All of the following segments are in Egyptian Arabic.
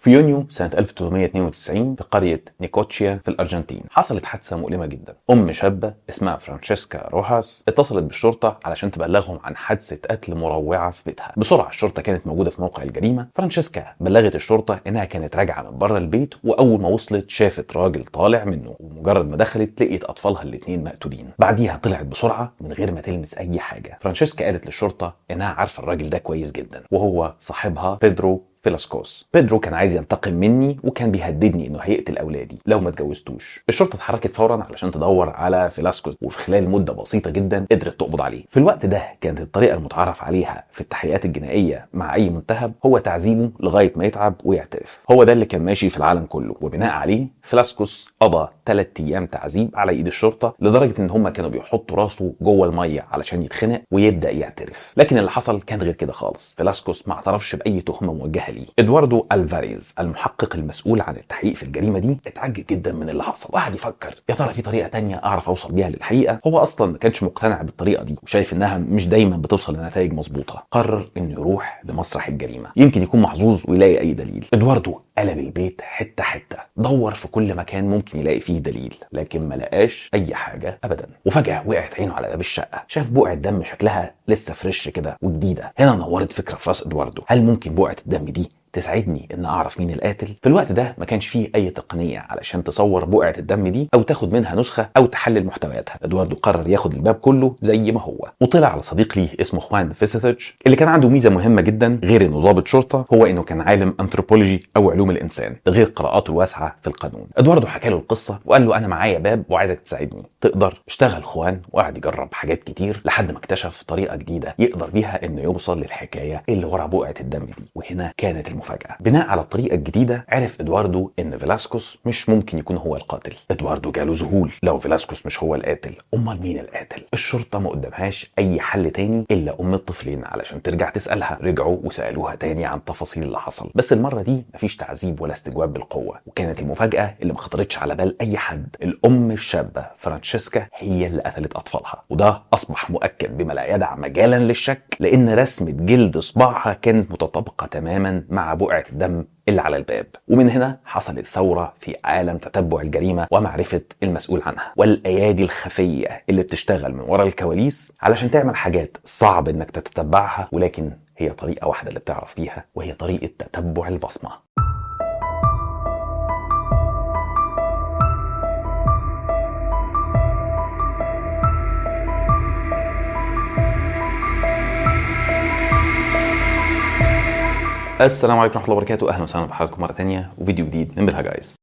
في يونيو سنة 1892 في قرية نيكوتشيا في الأرجنتين حصلت حادثة مؤلمة جدا أم شابة اسمها فرانشيسكا روهاس اتصلت بالشرطة علشان تبلغهم عن حادثة قتل مروعة في بيتها بسرعة الشرطة كانت موجودة في موقع الجريمة فرانشيسكا بلغت الشرطة إنها كانت راجعة من بره البيت وأول ما وصلت شافت راجل طالع منه ومجرد ما دخلت لقيت أطفالها الاتنين مقتولين بعديها طلعت بسرعة من غير ما تلمس أي حاجة فرانشيسكا قالت للشرطة إنها عارفة الراجل ده كويس جدا وهو صاحبها بيدرو فيلاسكوس بيدرو كان عايز ينتقم مني وكان بيهددني انه هيقتل اولادي لو ما اتجوزتوش الشرطه اتحركت فورا علشان تدور على فيلاسكوس وفي خلال مده بسيطه جدا قدرت تقبض عليه في الوقت ده كانت الطريقه المتعارف عليها في التحقيقات الجنائيه مع اي متهم هو تعذيبه لغايه ما يتعب ويعترف هو ده اللي كان ماشي في العالم كله وبناء عليه فيلاسكوس قضى ثلاث ايام تعذيب على ايد الشرطه لدرجه ان هم كانوا بيحطوا راسه جوه الميه علشان يتخنق ويبدا يعترف لكن اللي حصل كان غير كده خالص فيلاسكوس ما اعترفش باي تهمه موجهه ليه ادواردو الفاريز المحقق المسؤول عن التحقيق في الجريمه دي اتعجب جدا من اللي حصل وقعد يفكر يا ترى في طريقه تانية اعرف اوصل بيها للحقيقه هو اصلا ما كانش مقتنع بالطريقه دي وشايف انها مش دايما بتوصل لنتائج مظبوطه قرر انه يروح لمسرح الجريمه يمكن يكون محظوظ ويلاقي اي دليل ادواردو قلب البيت حته حته دور في كل مكان ممكن يلاقي فيه دليل لكن ما لقاش اي حاجه ابدا وفجاه وقعت عينه على باب الشقه شاف بقعه دم شكلها لسه فريش كده وجديده هنا نورت فكره في راس ادواردو هل ممكن بقعه الدم دي تساعدني ان اعرف مين القاتل في الوقت ده ما كانش فيه اي تقنيه علشان تصور بقعه الدم دي او تاخد منها نسخه او تحلل محتوياتها ادواردو قرر ياخد الباب كله زي ما هو وطلع على صديق ليه اسمه خوان فيسيتج اللي كان عنده ميزه مهمه جدا غير انه ضابط شرطه هو انه كان عالم انثروبولوجي او علوم الانسان ده غير قراءاته الواسعه في القانون ادواردو حكى له القصه وقال له انا معايا باب وعايزك تساعدني تقدر اشتغل خوان وقعد يجرب حاجات كتير لحد ما اكتشف طريقه جديده يقدر بيها انه يوصل للحكايه اللي ورا بقعه الدم دي وهنا كانت المفاجاه بناء على الطريقه الجديده عرف ادواردو ان فيلاسكوس مش ممكن يكون هو القاتل ادواردو جاله ذهول لو فيلاسكوس مش هو القاتل امال مين القاتل الشرطه ما قدامهاش اي حل تاني الا ام الطفلين علشان ترجع تسالها رجعوا وسالوها تاني عن تفاصيل اللي حصل بس المره دي مفيش تعذيب ولا استجواب بالقوه وكانت المفاجاه اللي ما خطرتش على بال اي حد الام الشابه فرانشيسكا هي اللي قتلت اطفالها وده اصبح مؤكد بما لا يدع مجالا للشك لان رسمه جلد صباعها كانت متطابقه تماما مع بقعه الدم اللي على الباب ومن هنا حصلت ثورة في عالم تتبع الجريمة ومعرفة المسؤول عنها والأيادي الخفية اللي بتشتغل من ورا الكواليس علشان تعمل حاجات صعب إنك تتبعها ولكن هي طريقة واحدة اللي بتعرف بيها وهي طريقة تتبع البصمة السلام عليكم ورحمه الله وبركاته اهلا وسهلا بحضراتكم مره ثانيه وفيديو جديد من بالها جايز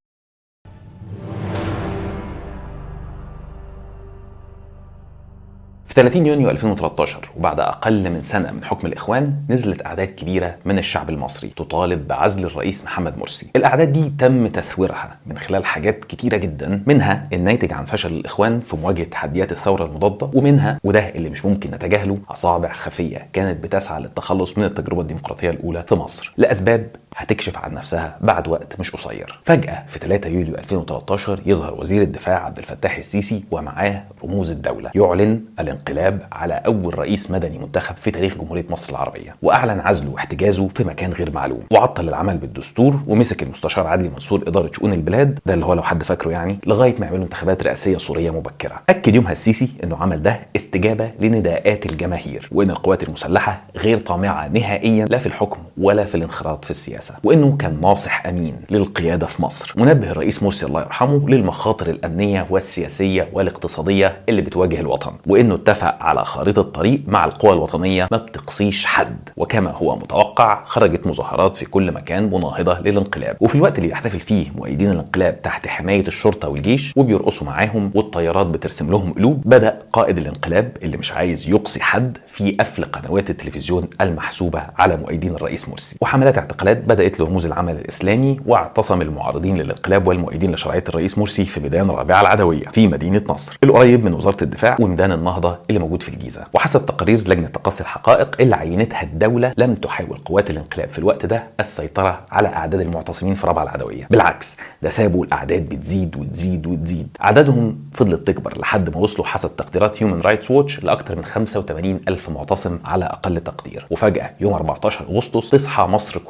في 30 يونيو 2013 وبعد اقل من سنه من حكم الاخوان نزلت اعداد كبيره من الشعب المصري تطالب بعزل الرئيس محمد مرسي. الاعداد دي تم تثويرها من خلال حاجات كتيره جدا منها الناتج عن فشل الاخوان في مواجهه تحديات الثوره المضاده ومنها وده اللي مش ممكن نتجاهله اصابع خفيه كانت بتسعى للتخلص من التجربه الديمقراطيه الاولى في مصر لاسباب هتكشف عن نفسها بعد وقت مش قصير. فجأة في 3 يوليو 2013 يظهر وزير الدفاع عبد الفتاح السيسي ومعاه رموز الدولة يعلن الانقلاب على أول رئيس مدني منتخب في تاريخ جمهورية مصر العربية وأعلن عزله واحتجازه في مكان غير معلوم وعطل العمل بالدستور ومسك المستشار عدلي منصور إدارة شؤون البلاد ده اللي هو لو حد فاكره يعني لغاية ما يعملوا انتخابات رئاسية سورية مبكرة. أكد يومها السيسي إنه عمل ده استجابة لنداءات الجماهير وإن القوات المسلحة غير طامعة نهائيا لا في الحكم ولا في الانخراط في السياسة. السياسة وانه كان ناصح امين للقيادة في مصر منبه الرئيس مرسي الله يرحمه للمخاطر الامنية والسياسية والاقتصادية اللي بتواجه الوطن وانه اتفق على خارطة طريق مع القوى الوطنية ما بتقصيش حد وكما هو متوقع خرجت مظاهرات في كل مكان مناهضة للانقلاب وفي الوقت اللي يحتفل فيه مؤيدين الانقلاب تحت حماية الشرطة والجيش وبيرقصوا معاهم والطيارات بترسم لهم قلوب بدأ قائد الانقلاب اللي مش عايز يقصي حد في قفل قنوات التلفزيون المحسوبة على مؤيدين الرئيس مرسي وحملات اعتقالات بدات لرموز العمل الاسلامي واعتصم المعارضين للانقلاب والمؤيدين لشرعيه الرئيس مرسي في ميدان الرابعه العدويه في مدينه نصر القريب من وزاره الدفاع وميدان النهضه اللي موجود في الجيزه وحسب تقارير لجنه تقصي الحقائق اللي عينتها الدوله لم تحاول قوات الانقلاب في الوقت ده السيطره على اعداد المعتصمين في الرابعه العدويه بالعكس ده سابوا الاعداد بتزيد وتزيد وتزيد عددهم فضلت تكبر لحد ما وصلوا حسب تقديرات هيومن رايتس ووتش لاكثر من 85 الف معتصم على اقل تقدير وفجاه يوم 14 اغسطس تصحى مصر كلها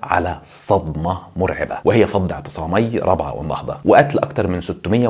على صدمة مرعبة وهي فض اعتصامي رابعة والنهضة وقتل أكثر من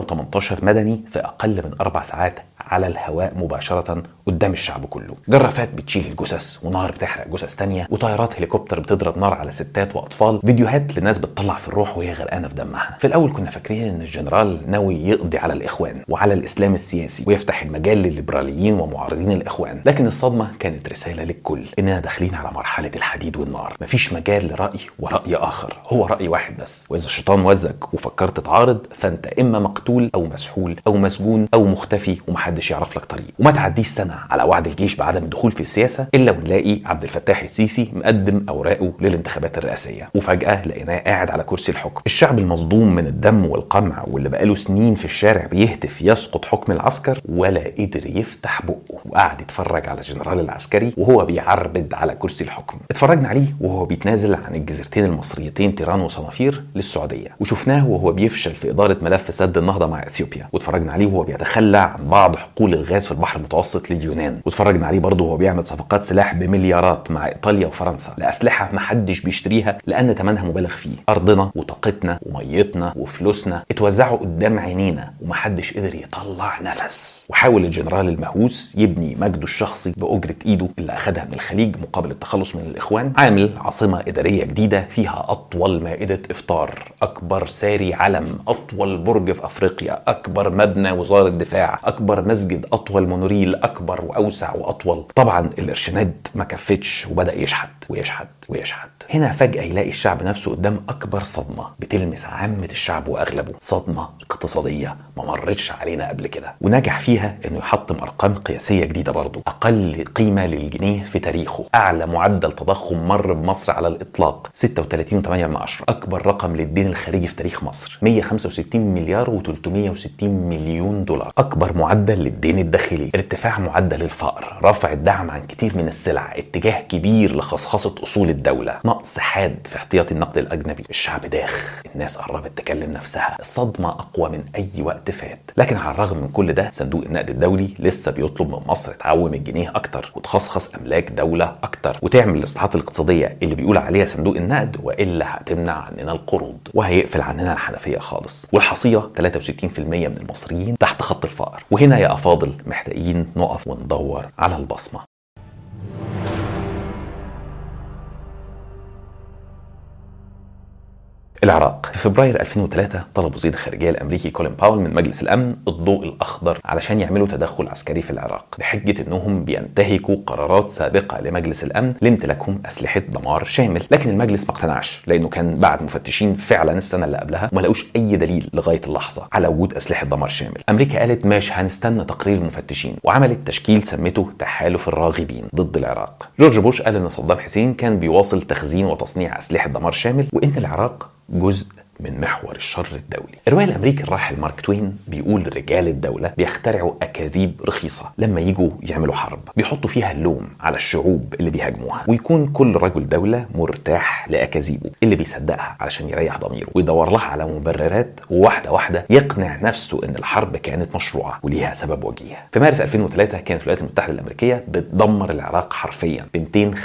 618 مدني في أقل من أربع ساعات على الهواء مباشرة قدام الشعب كله جرافات بتشيل الجثث ونار بتحرق جثث تانية وطيارات هليكوبتر بتضرب نار على ستات واطفال فيديوهات لناس بتطلع في الروح وهي غرقانه في دمها في الاول كنا فاكرين ان الجنرال ناوي يقضي على الاخوان وعلى الاسلام السياسي ويفتح المجال للليبراليين ومعارضين الاخوان لكن الصدمه كانت رساله للكل اننا داخلين على مرحله الحديد والنار مفيش مجال لراي وراي اخر هو راي واحد بس واذا الشيطان وزك وفكرت تعارض فانت اما مقتول او مسحول او مسجون او مختفي ومحدش يعرف لك طريق وما تعديش سنه على وعد الجيش بعدم الدخول في السياسه الا ونلاقي عبد الفتاح السيسي مقدم اوراقه للانتخابات الرئاسيه وفجاه لقيناه قاعد على كرسي الحكم الشعب المصدوم من الدم والقمع واللي بقاله سنين في الشارع بيهتف يسقط حكم العسكر ولا قدر يفتح بقه وقعد يتفرج على الجنرال العسكري وهو بيعربد على كرسي الحكم اتفرجنا عليه وهو بيتنازل عن الجزيرتين المصريتين تيران وصنافير للسعوديه وشفناه وهو بيفشل في اداره ملف سد النهضه مع اثيوبيا واتفرجنا عليه وهو بيتخلى عن بعض حقول الغاز في البحر المتوسط لليونان واتفرجنا عليه برضه وهو بيعمل صفقات سلاح بمليارات مع ايطاليا وفرنسا لاسلحه محدش بيشتريها لان ثمنها مبالغ فيه ارضنا وطاقتنا وميتنا وفلوسنا اتوزعوا قدام عينينا ومحدش قدر يطلع نفس وحاول الجنرال المهووس يبني مجده الشخصي باجره ايده اللي اخدها من الخليج مقابل التخلص من الاخوان عامل عاصمه اداريه جديده فيها اطول مائده افطار اكبر ساري علم اطول برج في افريقيا اكبر مبنى وزاره دفاع اكبر مسجد اطول مونوريل اكبر واوسع واطول طبعا الارشادات ما كفتش وبدا يشحت ويشحت ويشحت هنا فجاه يلاقي الشعب نفسه قدام اكبر صدمه بتلمس عامه الشعب واغلبه صدمه اقتصاديه ما مرتش علينا قبل كده ونجح فيها انه يحطم ارقام قياسيه جديده برضه اقل قيمه للجنيه في تاريخه اعلى معدل تضخم مر بمصر على الاطلاق 36.8 من عشرة اكبر رقم للدين الخارجي في تاريخ مصر 165 مليار و360 مليون دولار اكبر معدل للدين الداخلي ارتفاع معدل الفقر رفع الدعم عن كتير من السلع اتجاه كبير لخصخصه اصول الدوله نقص حاد في احتياطي النقد الاجنبي الشعب داخ الناس قربت تكلم نفسها الصدمه اقوى من اي وقت فات لكن على الرغم من كل ده صندوق النقد الدولي لسه بيطلب من مصر تعوم الجنيه اكتر وتخصخص املاك دوله اكتر وتعمل الاصلاحات الاقتصاديه اللي بيقول عليها صندوق النقد والا هتمنع عننا القروض وهيقفل عننا الحنفيه خالص والحصيله 63% من المصريين تحت خط الفقر وهنا يا افاضل محتاجين نقف وندور على البصمه العراق في فبراير 2003 طلب وزير الخارجيه الامريكي كولين باول من مجلس الامن الضوء الاخضر علشان يعملوا تدخل عسكري في العراق بحجه انهم بينتهكوا قرارات سابقه لمجلس الامن لامتلاكهم اسلحه دمار شامل لكن المجلس ما اقتنعش لانه كان بعد مفتشين فعلا السنه اللي قبلها وما لقوش اي دليل لغايه اللحظه على وجود اسلحه دمار شامل امريكا قالت ماشي هنستنى تقرير المفتشين وعملت تشكيل سمته تحالف الراغبين ضد العراق جورج بوش قال ان صدام حسين كان بيواصل تخزين وتصنيع اسلحه دمار شامل وان العراق جزء من محور الشر الدولي الرواية الأمريكي الراحل مارك توين بيقول رجال الدولة بيخترعوا أكاذيب رخيصة لما يجوا يعملوا حرب بيحطوا فيها اللوم على الشعوب اللي بيهاجموها ويكون كل رجل دولة مرتاح لأكاذيبه اللي بيصدقها علشان يريح ضميره ويدور لها على مبررات وواحدة واحدة يقنع نفسه إن الحرب كانت مشروعة وليها سبب وجيه في مارس 2003 كانت الولايات المتحدة الأمريكية بتدمر العراق حرفيا ب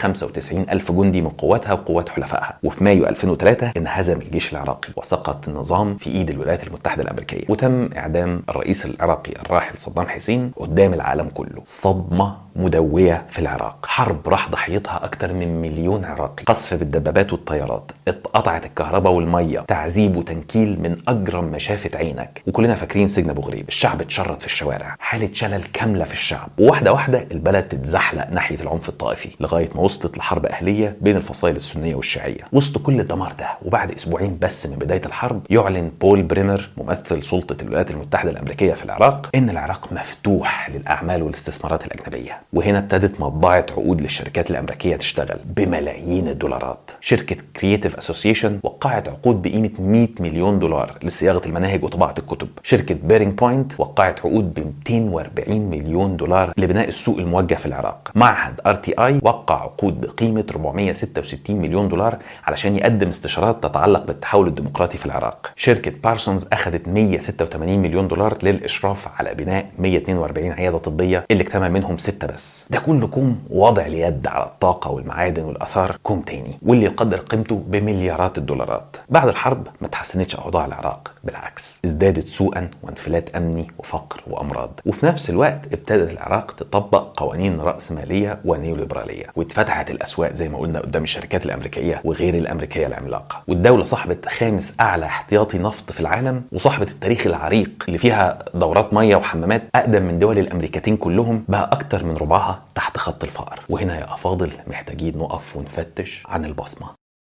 295 ألف جندي من قواتها وقوات حلفائها وفي مايو 2003 انهزم الجيش العراقي وسقط النظام في ايد الولايات المتحده الامريكيه وتم اعدام الرئيس العراقي الراحل صدام حسين قدام العالم كله صدمه مدوية في العراق حرب راح ضحيتها أكثر من مليون عراقي قصف بالدبابات والطيارات اتقطعت الكهرباء والمية تعذيب وتنكيل من أجرم ما شافت عينك وكلنا فاكرين سجن أبو غريب الشعب اتشرد في الشوارع حالة شلل كاملة في الشعب وواحدة واحدة البلد تتزحلق ناحية العنف الطائفي لغاية ما وصلت لحرب أهلية بين الفصائل السنية والشيعية وسط كل الدمار ده وبعد أسبوعين بس من بداية الحرب يعلن بول بريمر ممثل سلطة الولايات المتحدة الأمريكية في العراق إن العراق مفتوح للأعمال والاستثمارات الأجنبية وهنا ابتدت مطبعة عقود للشركات الأمريكية تشتغل بملايين الدولارات شركة كرييتيف اسوسيشن وقعت عقود بقيمة 100 مليون دولار لصياغة المناهج وطباعة الكتب شركة بيرينج بوينت وقعت عقود ب 240 مليون دولار لبناء السوق الموجه في العراق معهد ار تي اي وقع عقود بقيمة 466 مليون دولار علشان يقدم استشارات تتعلق بالتحول الديمقراطي الديمقراطي في العراق شركة بارسونز أخذت 186 مليون دولار للإشراف على بناء 142 عيادة طبية اللي اكتمل منهم ستة بس ده كله كوم وضع اليد على الطاقة والمعادن والآثار كوم تاني واللي يقدر قيمته بمليارات الدولارات بعد الحرب ما تحسنتش أوضاع العراق بالعكس ازدادت سوءا وانفلات أمني وفقر وأمراض وفي نفس الوقت ابتدت العراق تطبق قوانين رأسمالية ونيوليبرالية واتفتحت الأسواق زي ما قلنا قدام الشركات الأمريكية وغير الأمريكية العملاقة والدولة صاحبة خامس أعلى احتياطي نفط في العالم وصاحبة التاريخ العريق اللي فيها دورات مية وحمامات أقدم من دول الأمريكتين كلهم بقى أكتر من ربعها تحت خط الفقر وهنا يا أفاضل محتاجين نقف ونفتش عن البصمة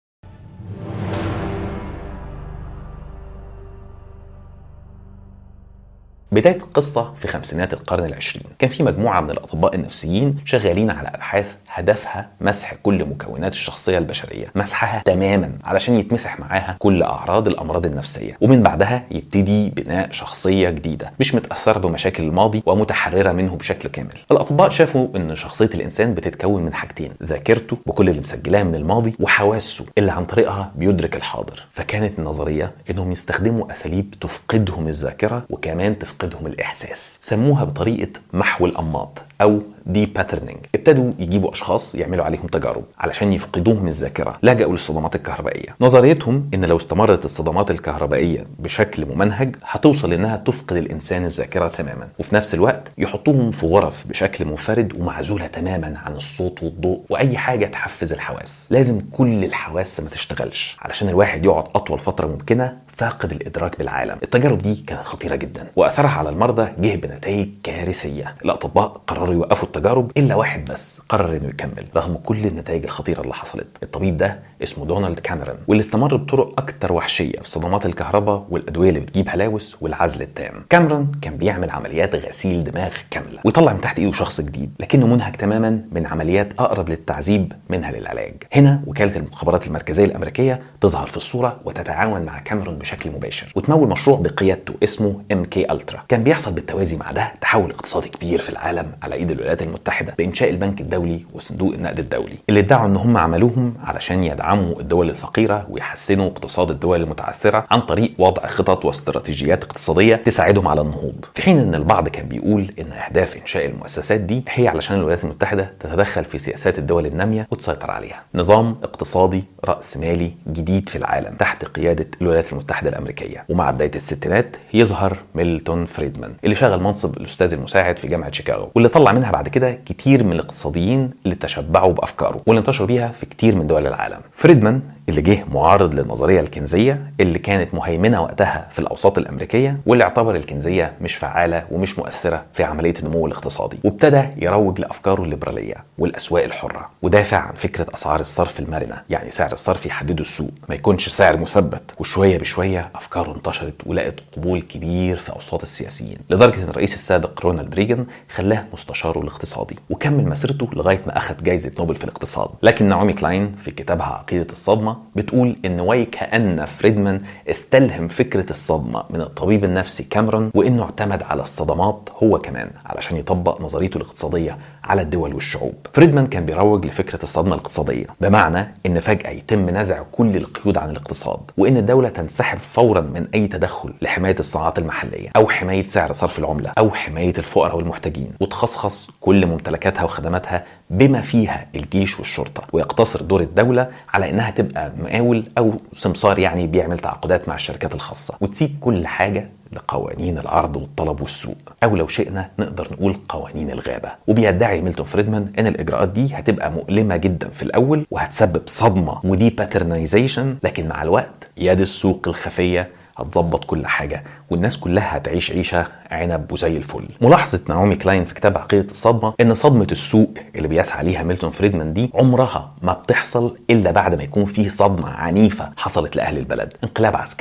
بداية القصة في خمسينات القرن العشرين كان في مجموعة من الأطباء النفسيين شغالين على أبحاث هدفها مسح كل مكونات الشخصية البشرية مسحها تماما علشان يتمسح معاها كل أعراض الأمراض النفسية ومن بعدها يبتدي بناء شخصية جديدة مش متأثرة بمشاكل الماضي ومتحررة منه بشكل كامل الأطباء شافوا أن شخصية الإنسان بتتكون من حاجتين ذاكرته بكل اللي مسجلاه من الماضي وحواسه اللي عن طريقها بيدرك الحاضر فكانت النظرية أنهم يستخدموا أساليب تفقدهم الذاكرة وكمان تفقدهم الإحساس سموها بطريقة محو الأنماط أو دي باترنينج ابتدوا يجيبوا اشخاص يعملوا عليهم تجارب علشان يفقدوهم الذاكره لجأوا للصدمات الكهربائيه نظريتهم ان لو استمرت الصدمات الكهربائيه بشكل ممنهج هتوصل انها تفقد الانسان الذاكره تماما وفي نفس الوقت يحطوهم في غرف بشكل منفرد ومعزوله تماما عن الصوت والضوء واي حاجه تحفز الحواس لازم كل الحواس ما تشتغلش علشان الواحد يقعد اطول فتره ممكنه فاقد الادراك بالعالم التجارب دي كانت خطيره جدا واثرها على المرضى جه بنتائج كارثيه الاطباء قرروا يوقفوا التجارب الا واحد بس قرر انه يكمل رغم كل النتائج الخطيره اللي حصلت الطبيب ده اسمه دونالد كاميرون واللي استمر بطرق اكتر وحشيه في صدمات الكهرباء والادويه اللي بتجيب هلاوس والعزل التام كاميرون كان بيعمل عمليات غسيل دماغ كامله ويطلع من تحت ايده شخص جديد لكنه منهك تماما من عمليات اقرب للتعذيب منها للعلاج هنا وكاله المخابرات المركزيه الامريكيه تظهر في الصوره وتتعاون مع كاميرون بشكل مباشر وتمول مشروع بقيادته اسمه ام كي الترا كان بيحصل بالتوازي مع ده تحول اقتصادي كبير في العالم على ايد الولايات المتحده بانشاء البنك الدولي وصندوق النقد الدولي اللي ادعوا ان هم عملوهم علشان يدعموا الدول الفقيره ويحسنوا اقتصاد الدول المتعثره عن طريق وضع خطط واستراتيجيات اقتصاديه تساعدهم على النهوض في حين ان البعض كان بيقول ان اهداف انشاء المؤسسات دي هي علشان الولايات المتحده تتدخل في سياسات الدول الناميه وتسيطر عليها نظام اقتصادي راس مالي جديد في العالم تحت قياده الولايات المتحده الامريكيه ومع بدايه الستينات يظهر ميلتون فريدمان اللي شغل منصب الاستاذ المساعد في جامعه شيكاغو واللي طلع منها بعد كده كتير من الاقتصاديين اللي تشبعوا بافكاره واللي انتشروا بيها في كتير من دول العالم فريدمان اللي جه معارض للنظريه الكنزيه اللي كانت مهيمنه وقتها في الاوساط الامريكيه واللي اعتبر الكنزيه مش فعاله ومش مؤثره في عمليه النمو الاقتصادي وابتدى يروج لافكاره الليبراليه والاسواق الحره ودافع عن فكره اسعار الصرف المرنه يعني سعر الصرف يحدده السوق ما يكونش سعر مثبت وشويه بشويه افكاره انتشرت ولقت قبول كبير في اوساط السياسيين لدرجه ان الرئيس السابق رونالد ريجن خلاه مستشاره الاقتصادي وكمل مسيرته لغايه ما اخذ جائزه نوبل في الاقتصاد لكن نعومي كلاين في كتابها عقيده الصدمه بتقول ان ويكأن فريدمان استلهم فكرة الصدمة من الطبيب النفسي كاميرون وانه اعتمد على الصدمات هو كمان علشان يطبق نظريته الاقتصادية على الدول والشعوب فريدمان كان بيروج لفكرة الصدمة الاقتصادية بمعنى ان فجأة يتم نزع كل القيود عن الاقتصاد وان الدولة تنسحب فورا من اي تدخل لحماية الصناعات المحلية او حماية سعر صرف العملة او حماية الفقراء والمحتاجين وتخصخص كل ممتلكاتها وخدماتها بما فيها الجيش والشرطة ويقتصر دور الدولة على انها تبقى مقاول او سمسار يعني بيعمل تعاقدات مع الشركات الخاصة وتسيب كل حاجة لقوانين العرض والطلب والسوق او لو شئنا نقدر نقول قوانين الغابه وبيدعي ميلتون فريدمان ان الاجراءات دي هتبقى مؤلمه جدا في الاول وهتسبب صدمه ودي باترنايزيشن لكن مع الوقت يد السوق الخفيه هتظبط كل حاجة والناس كلها هتعيش عيشة عنب وزي الفل ملاحظة نعومي كلاين في كتاب عقيدة الصدمة ان صدمة السوق اللي بيسعى ليها ميلتون فريدمان دي عمرها ما بتحصل الا بعد ما يكون فيه صدمة عنيفة حصلت لأهل البلد انقلاب عسكري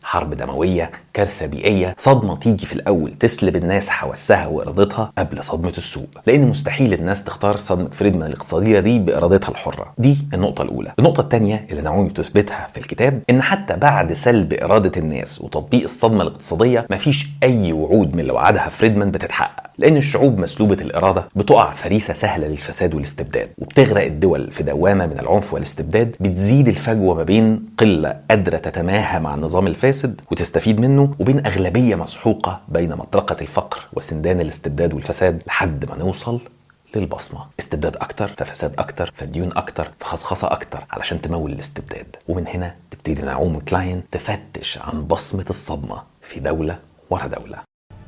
حرب دمويه كارثه بيئيه صدمه تيجي في الاول تسلب الناس حواسها وارادتها قبل صدمه السوق لان مستحيل الناس تختار صدمه فريدمان الاقتصاديه دي بارادتها الحره دي النقطه الاولى النقطه الثانيه اللي نعومي بتثبتها في الكتاب ان حتى بعد سلب اراده الناس وتطبيق الصدمه الاقتصاديه مفيش اي وعود من اللي وعدها فريدمان بتتحقق لان الشعوب مسلوبه الاراده بتقع فريسه سهله للفساد والاستبداد وبتغرق الدول في دوامه من العنف والاستبداد بتزيد الفجوه ما بين قله قادره تتماهى مع النظام الفاسد وتستفيد منه وبين اغلبيه مسحوقه بين مطرقه الفقر وسندان الاستبداد والفساد لحد ما نوصل للبصمة استبداد أكتر ففساد أكتر فديون أكتر فخصخصة أكتر علشان تمول الاستبداد ومن هنا تبتدي نعوم كلاين تفتش عن بصمة الصدمة في دولة ورا دولة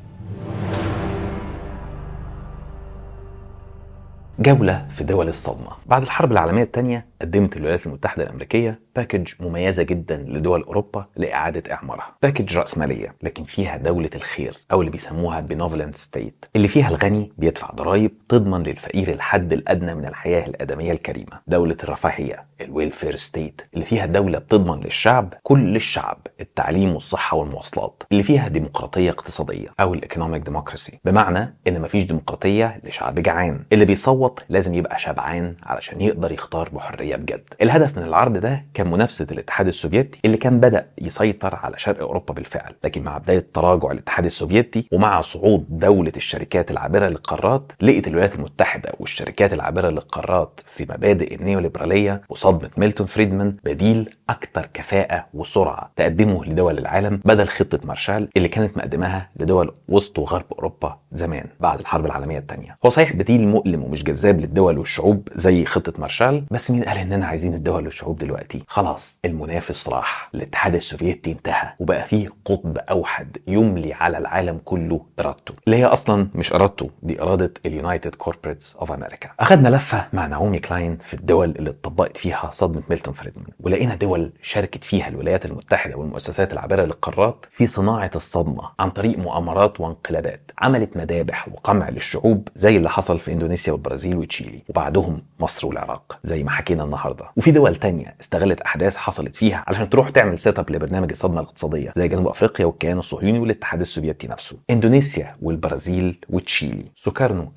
جولة في دول الصدمة بعد الحرب العالمية الثانية قدمت الولايات المتحدة الأمريكية باكج مميزة جدا لدول أوروبا لإعادة إعمارها باكج رأسمالية لكن فيها دولة الخير أو اللي بيسموها بينوفلنت ستيت اللي فيها الغني بيدفع ضرائب تضمن للفقير الحد الأدنى من الحياة الآدمية الكريمة دولة الرفاهية الويلفير ستيت اللي فيها دولة بتضمن للشعب كل الشعب التعليم والصحة والمواصلات اللي فيها ديمقراطية اقتصادية أو الإيكونوميك ديموكراسي بمعنى إن مفيش ديمقراطية لشعب جعان اللي بيصوت لازم يبقى شبعان علشان يقدر يختار بحرية بجد الهدف من العرض ده كان منافسة الاتحاد السوفيتي اللي كان بدأ يسيطر على شرق أوروبا بالفعل لكن مع بداية تراجع الاتحاد السوفيتي ومع صعود دولة الشركات العابرة للقارات لقت الولايات المتحدة والشركات العابرة للقارات في مبادئ النيوليبرالية وصدمة ميلتون فريدمان بديل أكثر كفاءة وسرعة تقدمه لدول العالم بدل خطة مارشال اللي كانت مقدماها لدول وسط وغرب أوروبا زمان بعد الحرب العالمية الثانية هو صحيح بديل مؤلم ومش جذاب للدول والشعوب زي خطة مارشال بس مين قال إننا عايزين الدول والشعوب دلوقتي خلاص المنافس راح الاتحاد السوفيتي انتهى وبقى فيه قطب أوحد يملي على العالم كله إرادته اللي هي أصلا مش إرادته دي إرادة اليونايتد كوربريتس أوف أمريكا أخدنا لفة مع نعومي كلاين في الدول اللي اتطبقت فيها صدمة ميلتون فريدمان ولقينا دول شاركت فيها الولايات المتحدة والمؤسسات العابرة للقارات في صناعة الصدمة عن طريق مؤامرات وانقلابات عملت مذابح وقمع للشعوب زي اللي حصل في اندونيسيا والبرازيل وتشيلي وبعدهم مصر والعراق زي ما حكينا النهارده وفي دول تانية استغلت احداث حصلت فيها علشان تروح تعمل سيت اب لبرنامج الصدمه الاقتصاديه زي جنوب افريقيا والكيان الصهيوني والاتحاد السوفيتي نفسه اندونيسيا والبرازيل وتشيلي سوكارنو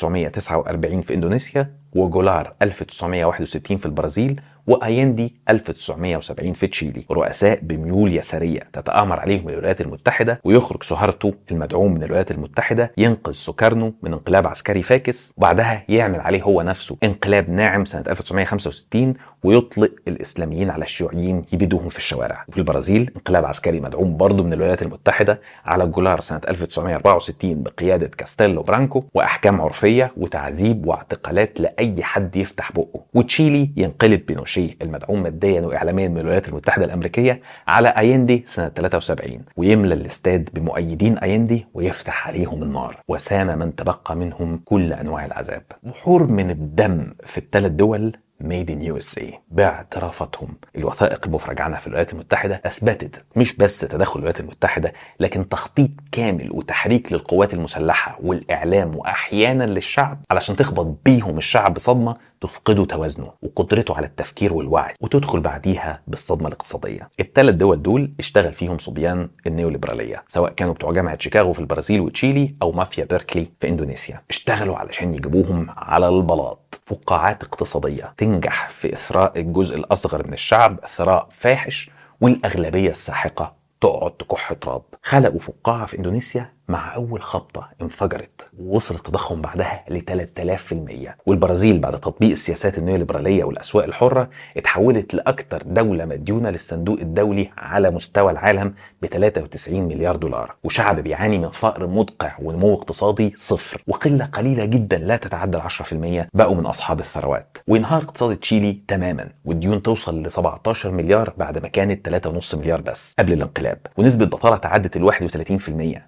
1949 في اندونيسيا وجولار 1961 في البرازيل وايندي 1970 في تشيلي رؤساء بميول يساريه تتامر عليهم الولايات المتحده ويخرج سوهارتو المدعوم من الولايات المتحده ينقذ سوكارنو من انقلاب عسكري فاكس وبعدها يعمل عليه هو نفسه انقلاب ناعم سنه 1965 ويطلق الاسلاميين على الشيوعيين يبيدوهم في الشوارع وفي البرازيل انقلاب عسكري مدعوم برضه من الولايات المتحده على جولار سنه 1964 بقياده كاستيلو برانكو واحكام عرفيه وتعذيب واعتقالات لاي حد يفتح بقه وتشيلي ينقلب بينوشيه المدعوم ماديا واعلاميا من الولايات المتحده الامريكيه على ايندي سنه 73 ويملى الاستاد بمؤيدين ايندي ويفتح عليهم النار وسام من تبقى منهم كل انواع العذاب بحور من الدم في الثلاث دول ميد ان يو اس اي باعترافاتهم الوثائق المفرج عنها في الولايات المتحده اثبتت مش بس تدخل الولايات المتحده لكن تخطيط كامل وتحريك للقوات المسلحه والاعلام واحيانا للشعب علشان تخبط بيهم الشعب بصدمه تفقده توازنه وقدرته على التفكير والوعي وتدخل بعديها بالصدمه الاقتصاديه. الثلاث دول دول اشتغل فيهم صبيان النيوليبراليه سواء كانوا بتوع جامعه شيكاغو في البرازيل وتشيلي او مافيا بيركلي في اندونيسيا. اشتغلوا علشان يجيبوهم على البلاط فقاعات اقتصاديه تنجح في اثراء الجزء الاصغر من الشعب ثراء فاحش والاغلبيه الساحقه تقعد تكح تراب خلقوا فقاعة في اندونيسيا مع اول خبطة انفجرت ووصل التضخم بعدها ل 3000% والبرازيل بعد تطبيق السياسات النيوليبرالية والاسواق الحرة اتحولت لاكثر دولة مديونة للصندوق الدولي على مستوى العالم ب 93 مليار دولار وشعب بيعاني من فقر مدقع ونمو اقتصادي صفر وقلة قليلة جدا لا تتعدى ال 10% بقوا من اصحاب الثروات وانهار اقتصاد تشيلي تماما والديون توصل ل 17 مليار بعد ما كانت 3.5 مليار بس قبل الانقلاب ونسبة بطالة تعدت ال 31% في مقابل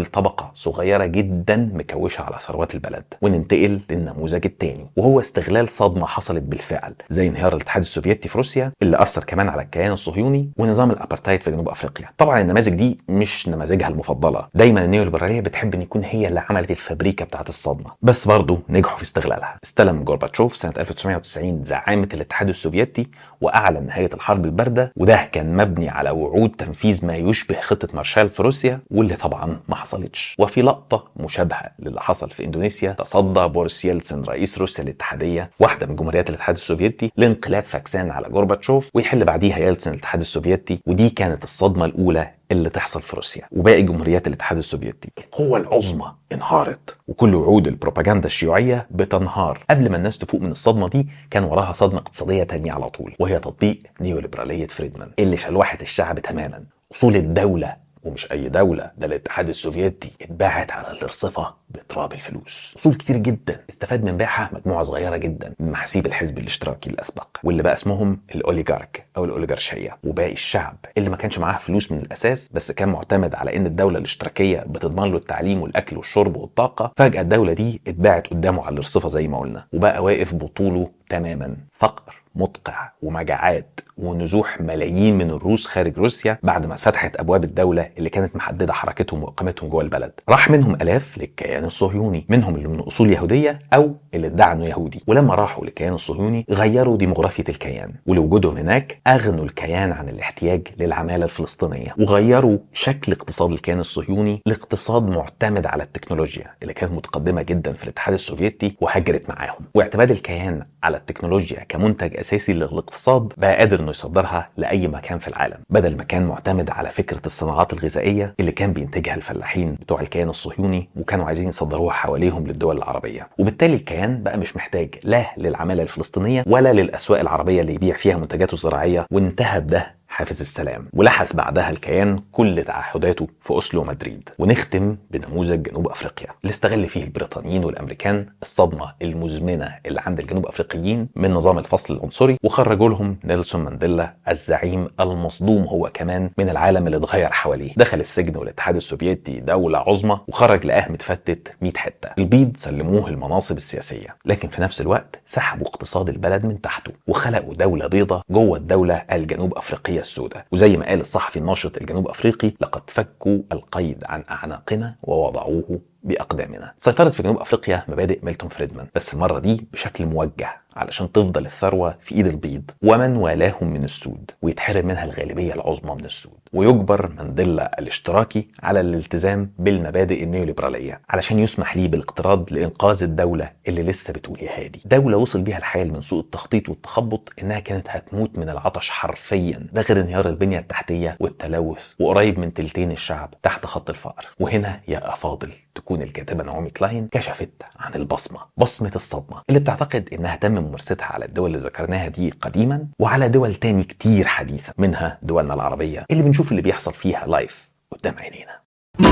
مقابل طبقة صغيرة جدا مكوشة على ثروات البلد وننتقل للنموذج الثاني وهو استغلال صدمة حصلت بالفعل زي انهيار الاتحاد السوفيتي في روسيا اللي أثر كمان على الكيان الصهيوني ونظام الأبرتايد في جنوب أفريقيا طبعا النماذج دي مش نماذجها المفضلة دايما النيوليبرالية بتحب ان يكون هي اللي عملت الفابريكا بتاعت الصدمة بس برضه نجحوا في استغلالها استلم جورباتشوف سنة 1990 زعامة الاتحاد السوفيتي وأعلن نهاية الحرب الباردة وده كان مبني على وعود تنفيذ ما يشبه خطة مارشال في روسيا واللي طبعا ما حصلتش وفي لقطة مشابهة للي حصل في إندونيسيا تصدى بوريس يلتسن رئيس روسيا الاتحادية واحدة من جمهوريات الاتحاد السوفيتي لانقلاب فاكسان على جورباتشوف ويحل بعديها يلتسن الاتحاد السوفيتي ودي كانت الصدمة الأولى اللي تحصل في روسيا وباقي جمهوريات الاتحاد السوفيتي القوة العظمى انهارت وكل وعود البروباغندا الشيوعية بتنهار قبل ما الناس تفوق من الصدمة دي كان وراها صدمة اقتصادية تانية على طول وهي تطبيق نيوليبرالية فريدمان اللي شلوحت الشعب تماما أصول الدولة ومش اي دوله ده الاتحاد السوفيتي اتباعت على الارصفه بتراب الفلوس اصول كتير جدا استفاد من بيعها مجموعه صغيره جدا من محاسيب الحزب الاشتراكي الاسبق واللي بقى اسمهم الاوليجارك او الاوليغارشيه وباقي الشعب اللي ما كانش معاه فلوس من الاساس بس كان معتمد على ان الدوله الاشتراكيه بتضمن له التعليم والاكل والشرب والطاقه فجاه الدوله دي اتباعت قدامه على الارصفه زي ما قلنا وبقى واقف بطوله تماما فقر مدقع ومجاعات ونزوح ملايين من الروس خارج روسيا بعد ما اتفتحت ابواب الدوله اللي كانت محدده حركتهم واقامتهم جوه البلد راح منهم الاف للكيان الصهيوني منهم اللي من اصول يهوديه او اللي ادعى انه يهودي ولما راحوا للكيان الصهيوني غيروا ديموغرافيه الكيان ولوجودهم هناك اغنوا الكيان عن الاحتياج للعماله الفلسطينيه وغيروا شكل اقتصاد الكيان الصهيوني لاقتصاد معتمد على التكنولوجيا اللي كانت متقدمه جدا في الاتحاد السوفيتي وهجرت معاهم واعتماد الكيان على التكنولوجيا كمنتج اساسي للاقتصاد بقى قادر انه يصدرها لاي مكان في العالم بدل ما كان معتمد على فكره الصناعات الغذائيه اللي كان بينتجها الفلاحين بتوع الكيان الصهيوني وكانوا عايزين يصدروها حواليهم للدول العربيه وبالتالي الكيان بقى مش محتاج لا للعماله الفلسطينيه ولا للاسواق العربيه اللي يبيع فيها منتجاته الزراعيه وانتهى بده حافز السلام ولحس بعدها الكيان كل تعهداته في اوسلو ومدريد ونختم بنموذج جنوب افريقيا اللي استغل فيه البريطانيين والامريكان الصدمه المزمنه اللي عند الجنوب افريقيين من نظام الفصل العنصري وخرجوا لهم نيلسون مانديلا الزعيم المصدوم هو كمان من العالم اللي اتغير حواليه دخل السجن والاتحاد السوفيتي دوله عظمى وخرج لقاه متفتت 100 حته البيض سلموه المناصب السياسيه لكن في نفس الوقت سحبوا اقتصاد البلد من تحته وخلقوا دوله بيضاء جوه الدوله الجنوب افريقيه السوداء وزي ما قال الصحفي الناشط الجنوب افريقي لقد فكوا القيد عن اعناقنا ووضعوه باقدامنا سيطرت في جنوب افريقيا مبادئ ميلتون فريدمان بس المره دي بشكل موجه علشان تفضل الثروه في ايد البيض ومن والاهم من السود ويتحرم منها الغالبيه العظمى من السود ويجبر مانديلا الاشتراكي على الالتزام بالمبادئ النيوليبراليه علشان يسمح ليه بالاقتراض لانقاذ الدوله اللي لسه بتقول يا هادي دوله وصل بيها الحال من سوء التخطيط والتخبط انها كانت هتموت من العطش حرفيا ده غير انهيار البنيه التحتيه والتلوث وقريب من تلتين الشعب تحت خط الفقر وهنا يا افاضل تكون الكاتبه نعومي كلاين كشفت عن البصمه بصمه الصدمه اللي بتعتقد انها تم ممارستها على الدول اللي ذكرناها دي قديما وعلى دول تاني كتير حديثه منها دولنا العربيه اللي بنشوف اللي بيحصل فيها لايف قدام عينينا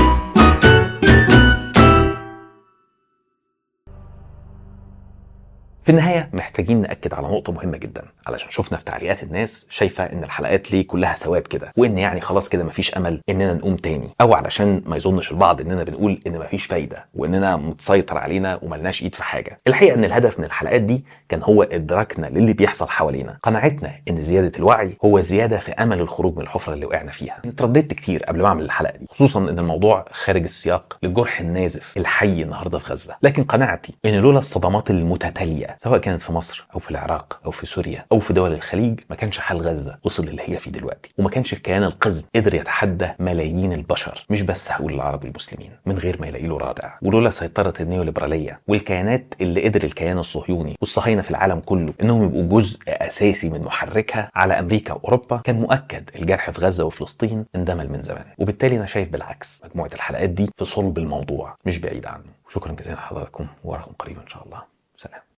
في النهاية محتاجين نأكد على نقطة مهمة جدا علشان شفنا في تعليقات الناس شايفة إن الحلقات ليه كلها سواد كده وإن يعني خلاص كده مفيش أمل إننا نقوم تاني أو علشان ما يظنش البعض إننا بنقول إن مفيش فايدة وإننا متسيطر علينا وملناش إيد في حاجة الحقيقة إن الهدف من الحلقات دي كان هو إدراكنا للي بيحصل حوالينا قناعتنا إن زيادة الوعي هو زيادة في أمل الخروج من الحفرة اللي وقعنا فيها اترددت كتير قبل ما أعمل الحلقة دي خصوصا إن الموضوع خارج السياق للجرح النازف الحي النهارده في غزة لكن قناعتي إن لولا الصدمات المتتالية سواء كانت في مصر او في العراق او في سوريا او في دول الخليج ما كانش حال غزه وصل اللي هي فيه دلوقتي وما كانش الكيان القزم قدر يتحدى ملايين البشر مش بس هقول العرب المسلمين من غير ما يلاقي له رادع ولولا سيطره النيوليبراليه والكيانات اللي قدر الكيان الصهيوني والصهاينه في العالم كله انهم يبقوا جزء اساسي من محركها على امريكا واوروبا كان مؤكد الجرح في غزه وفلسطين اندمل من زمان وبالتالي انا شايف بالعكس مجموعه الحلقات دي في صلب الموضوع مش بعيد عنه شكرا جزيلا لحضراتكم وراكم قريبا ان شاء الله سلام